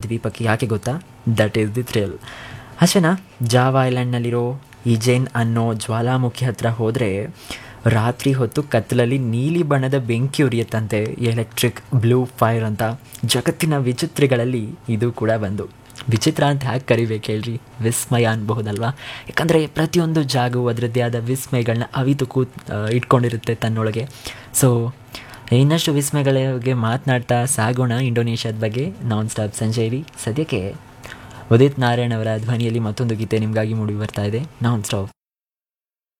ದೀಪಕ್ಕೆ ಯಾಕೆ ಗೊತ್ತಾ that is the thrill ಅಷ್ಟೇನಾ ಜಾವಾ ಐಲ್ಯಾಂಡ್ನಲ್ಲಿರೋ ಇಜೇನ್ ಅನ್ನೋ ಜ್ವಾಲಾಮುಖಿ ಹತ್ರ ಹೋದರೆ ರಾತ್ರಿ ಹೊತ್ತು ಕತ್ತಲಲ್ಲಿ ನೀಲಿ ಬಣ್ಣದ ಬೆಂಕಿ ಉರಿಯುತ್ತಂತೆ ಎಲೆಕ್ಟ್ರಿಕ್ ಬ್ಲೂ ಫೈರ್ ಅಂತ ಜಗತ್ತಿನ ವಿಚಿತ್ರಗಳಲ್ಲಿ ಇದು ಕೂಡ ಬಂದು ವಿಚಿತ್ರ ಅಂತ ಹ್ಯಾಕೆ ಕರಿಬೇಕು ಹೇಳ್ರಿ ವಿಸ್ಮಯ ಅನ್ಬಹುದಲ್ವಾ ಯಾಕಂದರೆ ಪ್ರತಿಯೊಂದು ಜಾಗವು ಅದರದ್ದೇ ಆದ ವಿಸ್ಮಯಗಳನ್ನ ಅವಿತು ಕೂತ್ ಆ, ಇಟ್ಕೊಂಡಿರುತ್ತೆ ತನ್ನೊಳಗೆ ಸೊ ಇನ್ನಷ್ಟು ವಿಸ್ಮಯಗಳ ಬಗ್ಗೆ ಮಾತನಾಡ್ತಾ ಸಾಗೋಣ ಇಂಡೋನೇಷ್ಯಾದ ಬಗ್ಗೆ ನಾನ್ ಸ್ಟಾಪ್ ಸಂಜೆಯಲ್ಲಿ ಸದ್ಯಕ್ಕೆ ಉದಿತ್ ನಾರಾಯಣ್ ಅವರ ಧ್ವನಿಯಲ್ಲಿ ಮತ್ತೊಂದು ಗೀತೆ ನಿಮಗಾಗಿ ಮೂಡಿ ಬರ್ತಾ ಇದೆ ನಾನ್ ಸ್ಟಾಪ್